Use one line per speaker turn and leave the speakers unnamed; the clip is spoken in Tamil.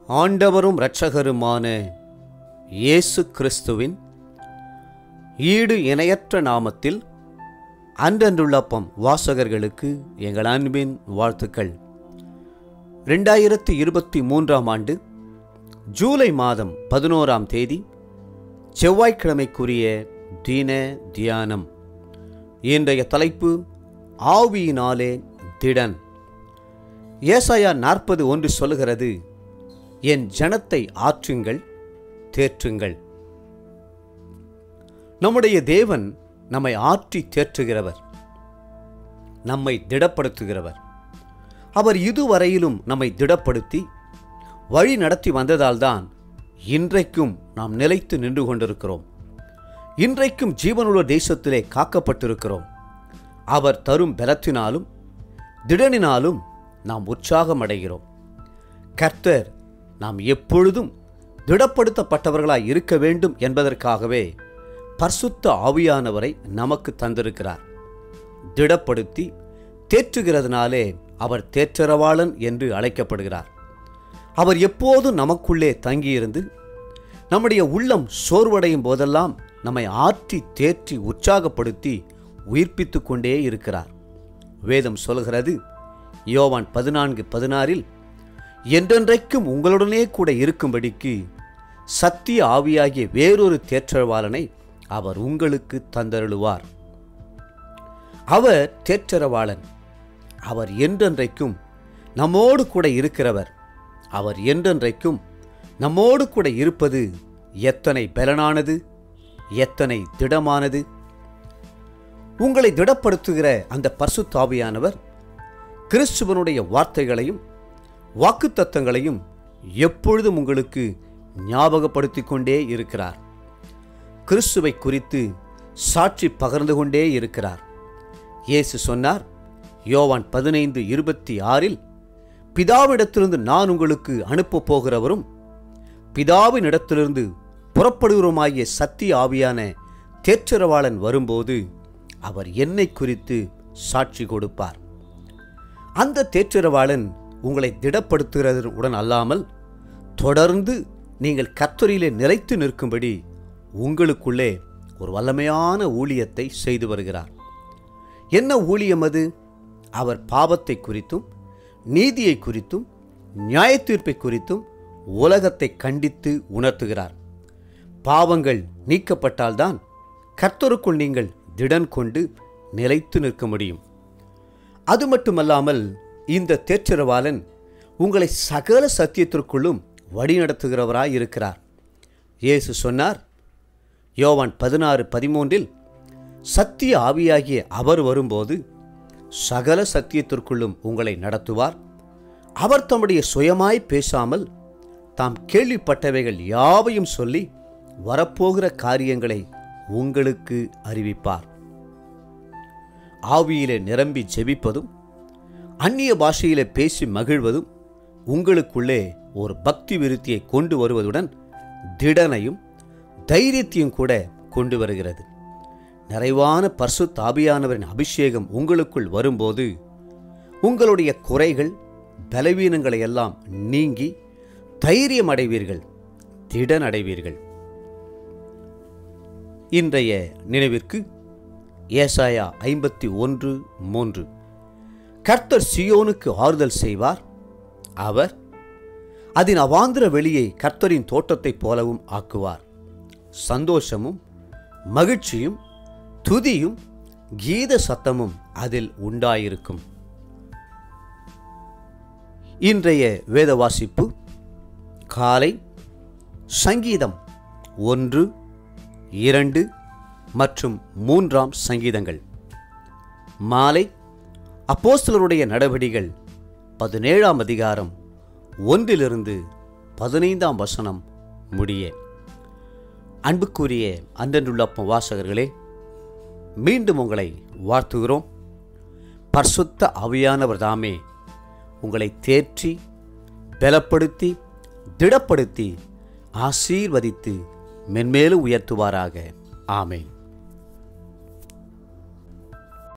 ஆண்டவரும் இரட்சகருமான இயேசு கிறிஸ்துவின் ஈடு இணையற்ற நாமத்தில் அன்றன்றுள்ளப்பம் வாசகர்களுக்கு எங்கள் அன்பின் வாழ்த்துக்கள் ரெண்டாயிரத்தி இருபத்தி மூன்றாம் ஆண்டு ஜூலை மாதம் பதினோராம் தேதி செவ்வாய்க்கிழமைக்குரிய தீன தியானம் இன்றைய தலைப்பு ஆவியினாலே திடன் ஏசாயா நாற்பது ஒன்று சொல்லுகிறது என் ஜனத்தை ஆற்றுங்கள் தேற்றுங்கள் நம்முடைய தேவன் நம்மை ஆற்றி தேற்றுகிறவர் நம்மை திடப்படுத்துகிறவர் அவர் இதுவரையிலும் நம்மை திடப்படுத்தி வழி நடத்தி வந்ததால்தான் இன்றைக்கும் நாம் நிலைத்து நின்று கொண்டிருக்கிறோம் இன்றைக்கும் ஜீவனுள்ள தேசத்திலே காக்கப்பட்டிருக்கிறோம் அவர் தரும் பலத்தினாலும் திடனினாலும் நாம் உற்சாகம் அடைகிறோம் கர்த்தர் நாம் எப்பொழுதும் திடப்படுத்தப்பட்டவர்களாய் இருக்க வேண்டும் என்பதற்காகவே பரிசுத்த ஆவியானவரை நமக்கு தந்திருக்கிறார் திடப்படுத்தி தேற்றுகிறதுனாலே அவர் தேற்றரவாளன் என்று அழைக்கப்படுகிறார் அவர் எப்போதும் நமக்குள்ளே தங்கியிருந்து நம்முடைய உள்ளம் சோர்வடையும் போதெல்லாம் நம்மை ஆற்றி தேற்றி உற்சாகப்படுத்தி உயிர்ப்பித்துக் கொண்டே இருக்கிறார் வேதம் சொல்கிறது யோவான் பதினான்கு பதினாறில் என்றென்றைக்கும் உங்களுடனே கூட இருக்கும்படிக்கு சத்திய ஆவியாகிய வேறொரு தேற்றவாளனை அவர் உங்களுக்கு தந்தருளுவார் அவர் தேற்றரவாளன் அவர் என்றென்றைக்கும் நம்மோடு கூட இருக்கிறவர் அவர் என்றென்றைக்கும் நம்மோடு கூட இருப்பது எத்தனை பலனானது எத்தனை திடமானது உங்களை திடப்படுத்துகிற அந்த பரிசுத்தாவியானவர் கிறிஸ்துவனுடைய வார்த்தைகளையும் வாக்குத்தத்தங்களையும் எப்பொழுதும் உங்களுக்கு ஞாபகப்படுத்திக் கொண்டே இருக்கிறார் கிறிஸ்துவை குறித்து சாட்சி பகர்ந்து கொண்டே இருக்கிறார் இயேசு சொன்னார் யோவான் பதினைந்து இருபத்தி ஆறில் பிதாவிடத்திலிருந்து நான் உங்களுக்கு அனுப்பப் போகிறவரும் பிதாவின் இடத்திலிருந்து புறப்படுகிறோமாகிய சத்திய ஆவியான தேற்றரவாளன் வரும்போது அவர் என்னை குறித்து சாட்சி கொடுப்பார் அந்த தேற்றரவாளன் உங்களை திடப்படுத்துகிறதுடன் அல்லாமல் தொடர்ந்து நீங்கள் கத்தரிலே நிலைத்து நிற்கும்படி உங்களுக்குள்ளே ஒரு வல்லமையான ஊழியத்தை செய்து வருகிறார் என்ன ஊழியம் அது அவர் பாவத்தை குறித்தும் நீதியை குறித்தும் நியாயத்தீர்ப்பை குறித்தும் உலகத்தை கண்டித்து உணர்த்துகிறார் பாவங்கள் நீக்கப்பட்டால்தான் கர்த்தருக்குள் நீங்கள் திடன் கொண்டு நிலைத்து நிற்க முடியும் அது மட்டுமல்லாமல் இந்த தேற்றரவாளன் உங்களை சகல சத்தியத்திற்குள்ளும் வழிநடத்துகிறவராய் இருக்கிறார் இயேசு சொன்னார் யோவான் பதினாறு பதிமூன்றில் சத்திய ஆவியாகிய அவர் வரும்போது சகல சத்தியத்திற்குள்ளும் உங்களை நடத்துவார் அவர் தம்முடைய சுயமாய் பேசாமல் தாம் கேள்விப்பட்டவைகள் யாவையும் சொல்லி வரப்போகிற காரியங்களை உங்களுக்கு அறிவிப்பார் ஆவியிலே நிரம்பி ஜெபிப்பதும் அந்நிய பாஷையிலே பேசி மகிழ்வதும் உங்களுக்குள்ளே ஒரு பக்தி விருத்தியை கொண்டு வருவதுடன் திடனையும் தைரியத்தையும் கூட கொண்டு வருகிறது நிறைவான பர்சு தாபியானவரின் அபிஷேகம் உங்களுக்குள் வரும்போது உங்களுடைய குறைகள் பலவீனங்களை எல்லாம் நீங்கி தைரியம் அடைவீர்கள் திடன் அடைவீர்கள் இன்றைய நினைவிற்கு ஏசாயா ஐம்பத்தி ஒன்று மூன்று கர்த்தர் சியோனுக்கு ஆறுதல் செய்வார் அவர் அதன் அவாந்திர வெளியை கர்த்தரின் தோட்டத்தைப் போலவும் ஆக்குவார் சந்தோஷமும் மகிழ்ச்சியும் துதியும் கீத சத்தமும் அதில் உண்டாயிருக்கும் இன்றைய வேத வாசிப்பு காலை சங்கீதம் ஒன்று இரண்டு மற்றும் மூன்றாம் சங்கீதங்கள் மாலை அப்போஸ்தலருடைய நடவடிகள் பதினேழாம் அதிகாரம் ஒன்றிலிருந்து பதினைந்தாம் வசனம் முடிய அன்புக்குரிய அன்றன்றுள்ளப்ப வாசகர்களே மீண்டும் உங்களை வாழ்த்துகிறோம் பரிசுத்த அவியானவர் தாமே உங்களை தேற்றி பலப்படுத்தி திடப்படுத்தி ஆசீர்வதித்து மென்மேலும் உயர்த்துவாராக ஆமேன்